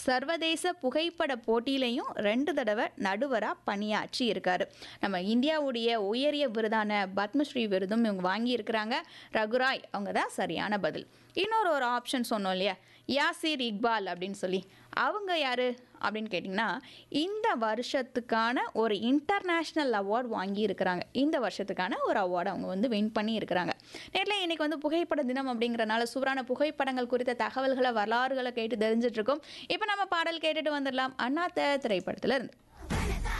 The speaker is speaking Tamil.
சர்வதேச புகைப்பட போட்டியிலையும் ரெண்டு தடவை நடுவராக பணியாற்றி இருக்காரு நம்ம இந்தியாவுடைய உயரிய விருதான பத்மஸ்ரீ விருதும் இவங்க வாங்கியிருக்கிறாங்க ரகுராய் அவங்க தான் சரியான பதில் இன்னொரு ஒரு ஆப்ஷன் சொன்னோம் இல்லையா யாசிர் இக்பால் அப்படின்னு சொல்லி அவங்க யாரு அப்படின்னு கேட்டிங்கன்னா இந்த வருஷத்துக்கான ஒரு இன்டர்நேஷ்னல் அவார்ட் வாங்கி இருக்கிறாங்க இந்த வருஷத்துக்கான ஒரு அவார்டு அவங்க வந்து வின் பண்ணி இருக்கிறாங்க நேரில் இன்னைக்கு வந்து புகைப்பட தினம் அப்படிங்கிறனால சூப்பரான புகைப்படங்கள் குறித்த தகவல்களை வரலாறுகளை கேட்டு தெரிஞ்சிட்டு இருக்கோம் இப்போ நம்ம பாடல் கேட்டுட்டு வந்துடலாம் அண்ணாத்த திரைப்படத்துல இருந்து